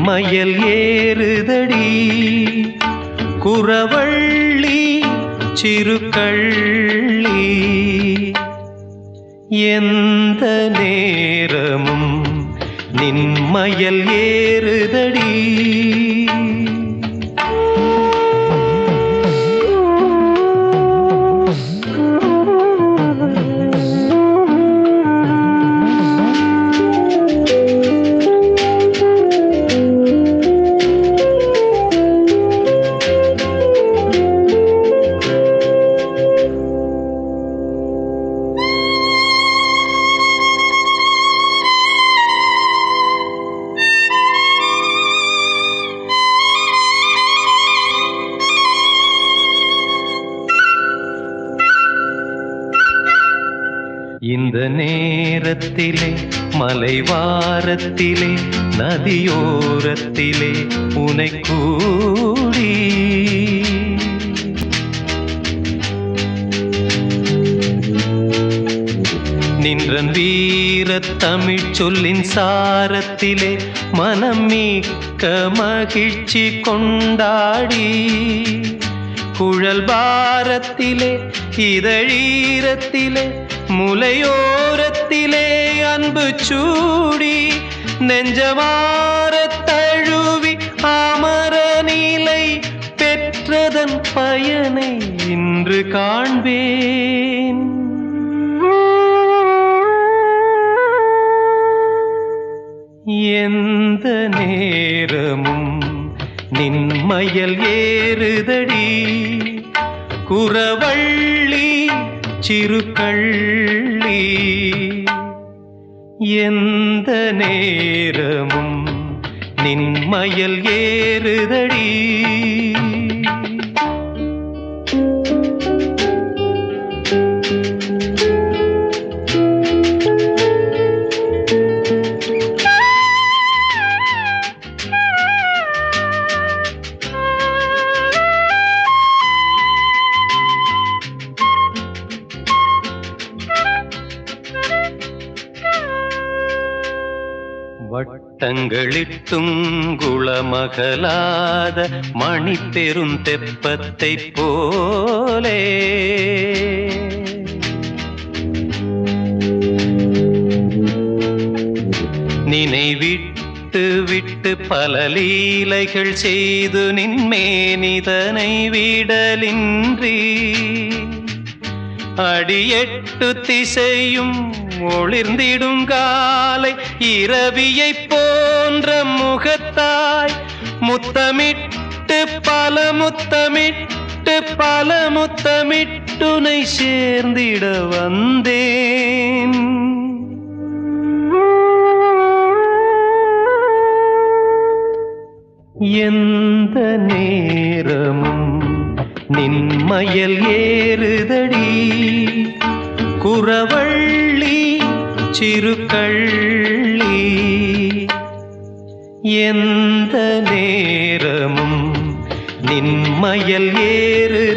நின்மயல் ஏறுதடி குறவள்ளி சிறுகள்ளி எந்த நேரமும் நின்மயல் ஏறுதடி இந்த நேரத்திலே மலைவாரத்திலே நதியோரத்திலே உனை கூடி நின்றன் வீரத் தமிழ் சொல்லின் சாரத்திலே மனம் மிக்க மகிழ்ச்சி கொண்டாடி குழல் பாரத்திலே இதழீரத்திலே முலையோரத்திலே அன்பு சூடி நெஞ்சமாரத் தழுவி அமர நிலை பெற்றதன் பயனை இன்று காண்பேன் எந்த நேரமும் நின்மயல் ஏறுதடி குறவள்ளி சிறுகள்ளி எந்த நேரமும் நின்மயல் ஏறுதடி வட்டங்களிட்டும் குளமகலாத மணி பெரும் தெப்பத்தை போலே நினைவிட்டு விட்டு பல லீலைகள் செய்து நின்மேனிதனை விடலின்றி அடியெட்டு திசையும் ஒளிர்ந்திடும் காலை இரவியைப் போன்ற முகத்தாய் முத்தமிட்டு பல முத்தமிட்டு பல முத்தமிட்டுனை சேர்ந்திட வந்தேன் எந்த நேரமும் நின்மயல் ஏறுதடி குறவள்ளி சிறுகள்ளி எந்த நேரமும் நின்மயல் ஏறு